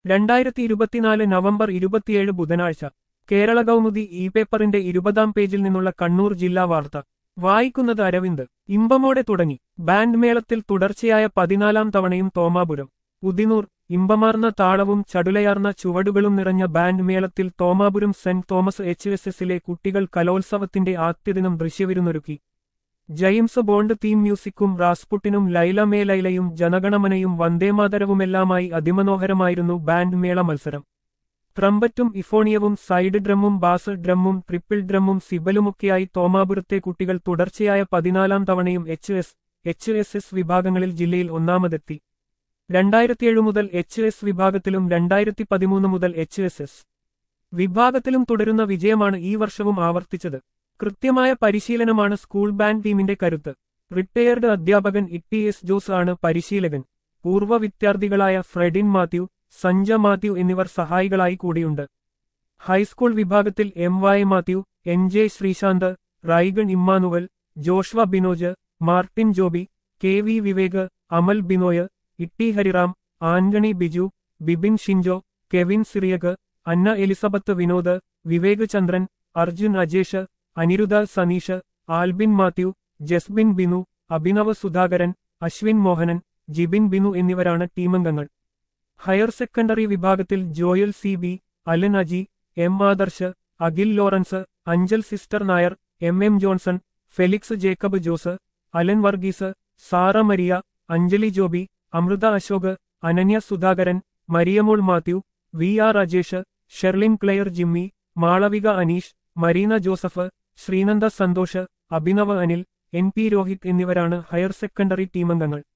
രണ്ടായിരത്തി ഇരുപത്തിനാല് നവംബർ ഇരുപത്തിയേഴ് ബുധനാഴ്ച കേരള കൗമുദി ഇ പേപ്പറിന്റെ ഇരുപതാം പേജിൽ നിന്നുള്ള കണ്ണൂർ ജില്ലാ വാർത്ത വായിക്കുന്നത് അരവിന്ദ് ഇമ്പമോടെ തുടങ്ങി ബാൻഡ് മേളത്തിൽ തുടർച്ചയായ പതിനാലാം തവണയും തോമാപുരം ഉദിനൂർ ഇമ്പമാർന്ന താളവും ചടുലയാർന്ന ചുവടുകളും നിറഞ്ഞ ബാൻഡ് മേളത്തിൽ Thomapuram saint Thomas H S എസിലെ കുട്ടികൾ കലോത്സവത്തിന്റെ ആദ്യദിനം ദൃശ്യവിരുന്നൊരുക്കി ജെയിംസ് ബോണ്ട് തീം മ്യൂസിക്കും റാസ്പുട്ടിനും ലൈല മേ ലൈലയും ജനഗണമനയും വന്ദേമാതരവുമെല്ലാമായി അതിമനോഹരമായിരുന്നു ബാൻഡ് മേള മത്സരം ട്രംപറ്റും ഇഫോണിയവും സൈഡ് ഡ്രമ്മും ബാസ് ഡ്രമ്മും ട്രിപ്പിൾ ഡ്രമ്മും സിബലുമൊക്കെയായി തോമാപുരത്തെ കുട്ടികൾ തുടർച്ചയായ പതിനാലാം തവണയും H S H S S വിഭാഗങ്ങളിൽ ജില്ലയിൽ ഒന്നാമതെത്തി രണ്ടായിരത്തിയേഴ് മുതൽ എച്ച് എസ് വിഭാഗത്തിലും രണ്ടായിരത്തി പതിമൂന്ന് മുതൽ എച്ച് എസ് എസ് വിഭാഗത്തിലും തുടരുന്ന വിജയമാണ് ഈ വർഷവും ആവർത്തിച്ചത് കൃത്യമായ പരിശീലനമാണ് സ്കൂൾ ബാൻഡ് ടീമിന്റെ കരുത്ത് റിട്ടയേർഡ് അധ്യാപകൻ ഇ എസ് ജോസ് ആണ് പരിശീലകൻ പൂർവ്വ വിദ്യാർത്ഥികളായ ഫ്രെഡിൻ മാത്യു സഞ്ജ മാത്യു എന്നിവർ സഹായികളായി കൂടിയുണ്ട് ഹൈസ്കൂൾ വിഭാഗത്തിൽ എം വായ Mathew N J Sreesanth Raigon Immanuel Joshua Binoj Martin Joby K V Vivek Amal Binoy Itty Hariram Antony Biju Bibin Shinjo Kevin Cyriac Anna Elizabeth Vinod Vivek Chandran Arjun Ajesh Aniruddha Saneesh Albin Mathew Jasbin Binu Abhinav Sudhakaran Ashwin Mohanan Jibin Binu എന്നിവരാണ് ടീമംഗങ്ങൾ ഹയർ സെക്കൻഡറി വിഭാഗത്തിൽ Joel C B Alan Aji M Adarsh Akhil Lawrence Anchal sister Nair M M Johnson Felix Jacob Jose Allen Varghese Sara Maria Anjali Joby Amrita Ashok Ananya Sudhakaran Mariyamol Mathew V R Rajesh Sherlin Claire Jimmy Malavika Aneesh Marina Joseph Sreenanda Santhosh Abhinav Anil N P Rohit എന്നിവരാണ് higher secondary ടീമംഗങ്ങൾ